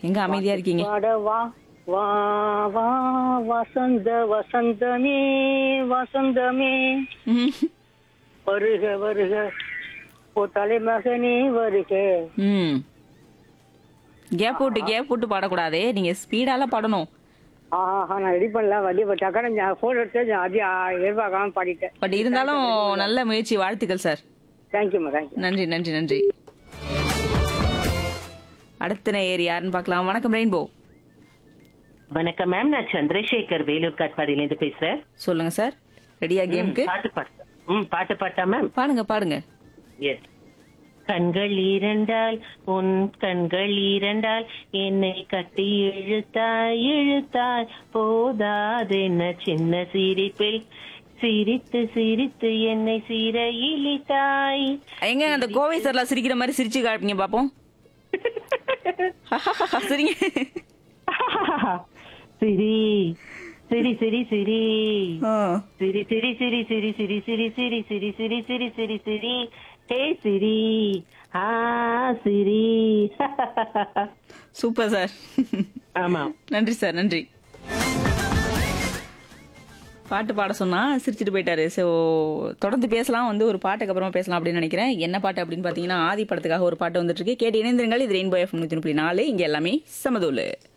எங்க அமைதியா இருக்கீங்க பாட வா வா வா வசந்த வசந்தமே வசந்தமே ம். வருக வருக ஓ தலைமகனே வருக ம் கேப் போட்டு கேப் போட்டு பாடக்கூடாதே நீங்க ஸ்பீடால பாடணும் ஆஹா நான் ரெடி பண்ணல வண்டி டக்கான நான் ஃபோன் எடுத்து நான் அது எதிர்பார்க்காம பாடிட்டேன் பட் இருந்தாலும் நல்ல முயற்சி வாழ்த்துக்கள் சார் தேங்க்யூம்மா தேங்க்யூ நன்றி நன்றி நன்றி அடுத்த நேயர் யாருன்னு பார்க்கலாம் வணக்கம் ரெயின்போ வணக்கம் மேம் நான் சந்திரசேகர் வேலூர் காட்பாடியிலேருந்து பேசுறேன் சொல்லுங்க சார் ரெடியா கேமுக்கு பாட்டு பாட்டு ம் பாட்டு பாட்டா மேம் பாடுங்க பாடுங்க எஸ் கண்கள் இரண்டால் உன் கண்கள் இரண்டால் என்னை கட்டி இழுத்தாய் இழுத்தாய் போதாதென்ன சின்ன சிரிப்பில் சிரித்து சிரித்து என்னை சிறையிலிட்டாய் எங்க அந்த கோவை சார்ல சிரிக்கிற மாதிரி சிரிச்சு காட்டுங்க பாப்போம் சரிங்க சிரி சிரி சிரி சிரி சிரி சிரி சிரி சிரி சிரி சிரி சிரி சிரி சிரி சிரி சிரி சிரி ஹே சிரி ஆ சிரி சூப்பர் சார் ஆமா நன்றி சார் நன்றி பாட்டு பாட சொன்னா சிரிச்சிட்டு போயிட்டாரு ஸோ தொடர்ந்து பேசலாம் வந்து ஒரு பாட்டுக்கு அப்புறமா பேசலாம் அப்படின்னு நினைக்கிறேன் என்ன பாட்டு அப்படின்னு பார்த்தீங்கன்னா ஆதி படத்துக்காக ஒரு பாட்டு வந்துட்டு இருக்கு கேட்டு இணைந்திருங்கள் இது ரெயின்போ எஃப் நூற்றி நாலு இங்கே எல்லாமே சமதூலு